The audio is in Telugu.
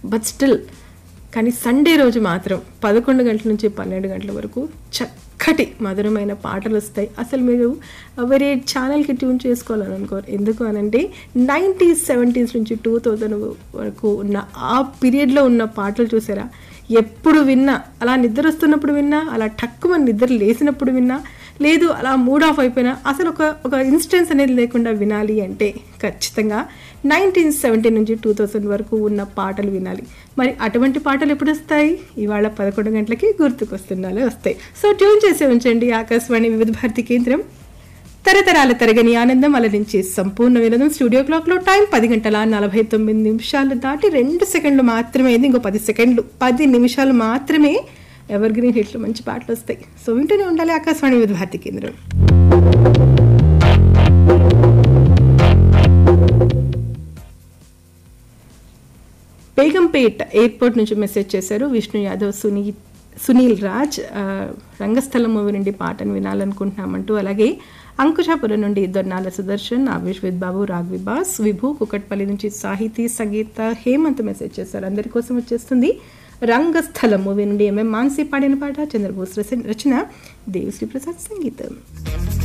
బట్ స్టిల్ కానీ సండే రోజు మాత్రం పదకొండు గంటల నుంచి పన్నెండు గంటల వరకు చక్కటి మధురమైన పాటలు వస్తాయి అసలు మీరు వేరే ఛానల్కి ట్యూన్ చేసుకోవాలని అనుకోరు ఎందుకు అనంటే నైంటీస్ సెవెంటీస్ నుంచి టూ థౌజండ్ వరకు ఉన్న ఆ పీరియడ్లో ఉన్న పాటలు చూసారా ఎప్పుడు విన్నా అలా నిద్ర వస్తున్నప్పుడు విన్నా అలా టక్కుమని నిద్ర లేసినప్పుడు విన్నా లేదు అలా మూడ్ ఆఫ్ అయిపోయినా అసలు ఒక ఒక ఇన్స్టెన్స్ అనేది లేకుండా వినాలి అంటే ఖచ్చితంగా నైన్టీన్ సెవెంటీ నుంచి టూ థౌజండ్ వరకు ఉన్న పాటలు వినాలి మరి అటువంటి పాటలు ఎప్పుడు వస్తాయి ఇవాళ పదకొండు గంటలకి గుర్తుకొస్తున్నాలే వస్తాయి సో ట్యూన్ చేసి ఉంచండి ఆకాశవాణి వివిధ భారతి కేంద్రం తరతరాల తరగని ఆనందం అలరించి సంపూర్ణ వినోదం స్టూడియో క్లాక్ లో టైం పది గంటల నలభై తొమ్మిది నిమిషాలు దాటి రెండు సెకండ్లు మాత్రమే అయింది ఇంకో పది సెకండ్లు పది నిమిషాలు మాత్రమే ఎవర్ గ్రీన్ హిట్లు మంచి పాటలు వస్తాయి సో వింటూనే ఉండాలి ఆకాశవాణి వివిధ భారతి కేంద్రం బేగంపేట్ ఎయిర్పోర్ట్ నుంచి మెసేజ్ చేశారు విష్ణు యాదవ్ సునీ సునీల్ రాజ్ ఆ, రంగస్థలం మూవీ నుండి పాటను వినాలనుకుంటున్నామంటూ అలాగే అంకుశాపురం నుండి దొన్నాల సుదర్శన్ ఆవేష్ విత్ బాబు రాఘవి బాస్ విభు కుకట్పల్లి నుంచి సాహితీ సంగీత హేమంత్ మెసేజ్ చేశారు అందరి కోసం వచ్చేస్తుంది రంగస్థలం మూవీ నుండి ఎంఎం మాన్సీ పాడిన పాట చంద్రబోస్ రచన దేవిశ్రీ ప్రసాద్ సంగీతం